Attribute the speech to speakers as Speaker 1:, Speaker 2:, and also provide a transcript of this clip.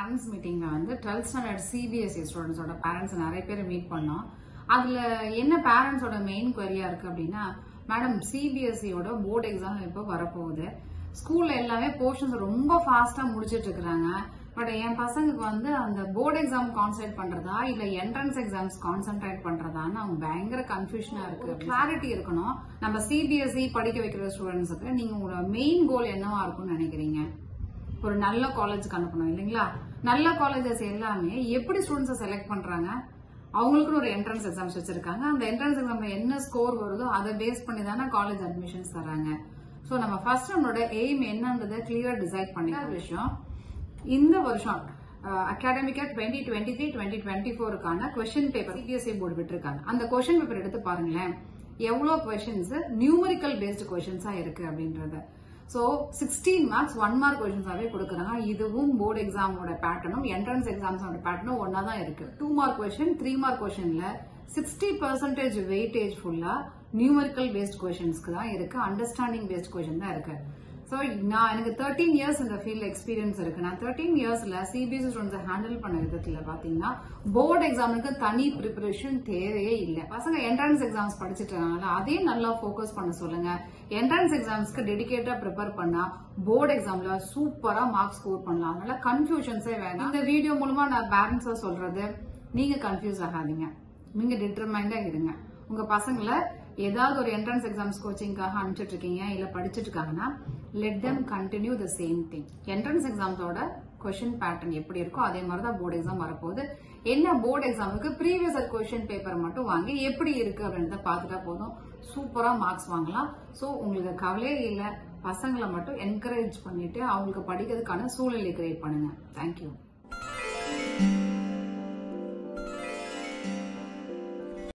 Speaker 1: parents மீட்டிங்ல வந்து twelfth standard CBSE ஸ்டூடெண்ட்ஸோட பேரண்ட்ஸ் நிறைய பேர் மீட் பண்ணோம் அதுல என்ன பேரண்ட்ஸோட மெயின் குவரியா இருக்கு அப்படின்னா மேடம் சிபிஎஸ்சியோட போர்டு எக்ஸாம் இப்போ வரப்போகுது ஸ்கூல்ல எல்லாமே போர்ஷன்ஸ் ரொம்ப ஃபாஸ்டா முடிச்சிட்டு இருக்கிறாங்க பட் என் பசங்களுக்கு வந்து அந்த போர்டு எக்ஸாம் கான்சென்ட்ரேட் பண்றதா இல்ல என்ட்ரன்ஸ் எக்ஸாம்ஸ் கான்சென்ட்ரேட் பண்றதான்னு அவங்க பயங்கர கன்ஃபியூஷனா இருக்கு கிளாரிட்டி இருக்கணும் நம்ம சிபிஎஸ்சி படிக்க வைக்கிற ஸ்டூடெண்ட்ஸுக்கு நீங்க உங்களோட மெயின் கோல் என்னவா இருக்கும்னு நினைக்கிறீங்க ஒரு நல்ல காலேஜுக்கு அனுப்பணும் இல்லைங்களா நல்ல காலேஜஸ் எல்லாமே எப்படி ஸ்டூடெண்ட்ஸை செலக்ட் பண்றாங்க அவங்களுக்குன்னு ஒரு என்ட்ரன்ஸ் எக்ஸாம்ஸ் வச்சிருக்காங்க அந்த என்ட்ரன்ஸ் எக்ஸாம்ல என்ன ஸ்கோர் வருதோ அதை பேஸ் பண்ணி தானே காலேஜ் அட்மிஷன்ஸ் தராங்க ஸோ நம்ம ஃபர்ஸ்ட் நம்மளோட எய்ம் என்னன்றதை கிளியரா டிசைட் பண்ணி விஷயம் இந்த வருஷம் அகாடமிக்கா twenty twenty three twenty twenty ஃபோருக்கான கொஸ்டின் பேப்பர் சிபிஎஸ்சி போர்டு விட்டுருக்காங்க அந்த கொஸ்டின் பேப்பர் எடுத்து பாருங்களேன் எவ்வளோ கொஸ்டின்ஸ் நியூமரிக்கல் பேஸ்டு கொஸ்டின்ஸா இருக்கு அப்படின்றத so sixteen marks one mark கொஸ்டின்ஸாவே கொடுக்குறாங்க இதுவும் போர்டு எக்ஸாமோட பேட்டர்னும் என்ட்ரன்ஸ் எக்ஸாம்ஸோட பேட்டர்னும் ஒன்னா தான் இருக்கு two mark question three mark கொஸ்டின்ல சிக்ஸ்டி பர்சன்டேஜ் வெயிட்டேஜ் ஃபுல்லா நியூமரிக்கல் பேஸ்ட் கொஸ்டின்ஸ்க்கு தான் இருக்கு அண்டர்ஸ்டாண்டிங் பேஸ்ட் கொஸ்டின் தான் இருக்கு ஸோ நான் எனக்கு தேர்ட்டீன் இயர்ஸ் இந்த ஃபீல்ட் எக்ஸ்பீரியன்ஸ் இருக்கு நான் தேர்ட்டீன் இயர்ஸ்ல சிபிஎஸ்சி ஸ்டூடெண்ட்ஸை ஹேண்டில் பண்ண விதத்துல பாத்தீங்கன்னா போர்டு எக்ஸாமுக்கு தனி ப்ரிப்பரேஷன் தேவையே இல்லை பசங்க என்ட்ரன்ஸ் எக்ஸாம்ஸ் படிச்சுட்டு இருக்காங்கல்ல அதையும் நல்லா ஃபோக்கஸ் பண்ண சொல்லுங்க என்ட்ரன்ஸ் எக்ஸாம்ஸ்க்கு டெடிகேட்டா ப்ரிப்பேர் பண்ணா போர்டு எக்ஸாம்ல சூப்பரா மார்க் ஸ்கோர் பண்ணலாம் அதனால கன்ஃபியூஷன்ஸே வேணாம் இந்த வீடியோ மூலமா நான் பேரண்ட்ஸா சொல்றது நீங்க கன்ஃபியூஸ் ஆகாதீங்க நீங்க டிட்டர்மைண்டா இருங்க உங்க பசங்களை ஏதாவது ஒரு என்ட்ரன்ஸ் எக்ஸாம்ஸ் கோச்சிங்காக அனுப்பிச்சிட்டு இருக்கீங்க இல்ல படிச்சிட்டு இருக்காங்கன்னா let them continue the same thing entrance எக்ஸாம்ஸோட கொஷின் பேட்டர்ன் எப்படி இருக்கோ அதே மாதிரி தான் போர்டு எக்ஸாம் வரப்போகுது என்ன போர்டு எக்ஸாமுக்கு ப்ரீவியஸ் கொஷின் பேப்பர் மட்டும் வாங்கி எப்படி இருக்கு அப்படின்றத பார்த்துட்டா போதும் சூப்பரா மார்க்ஸ் வாங்கலாம் ஸோ உங்களுக்கு கவலையே இல்லை பசங்களை மட்டும் என்கரேஜ் பண்ணிட்டு அவங்களுக்கு படிக்கிறதுக்கான சூழ்நிலை கிரியேட் பண்ணுங்க தேங்க்யூ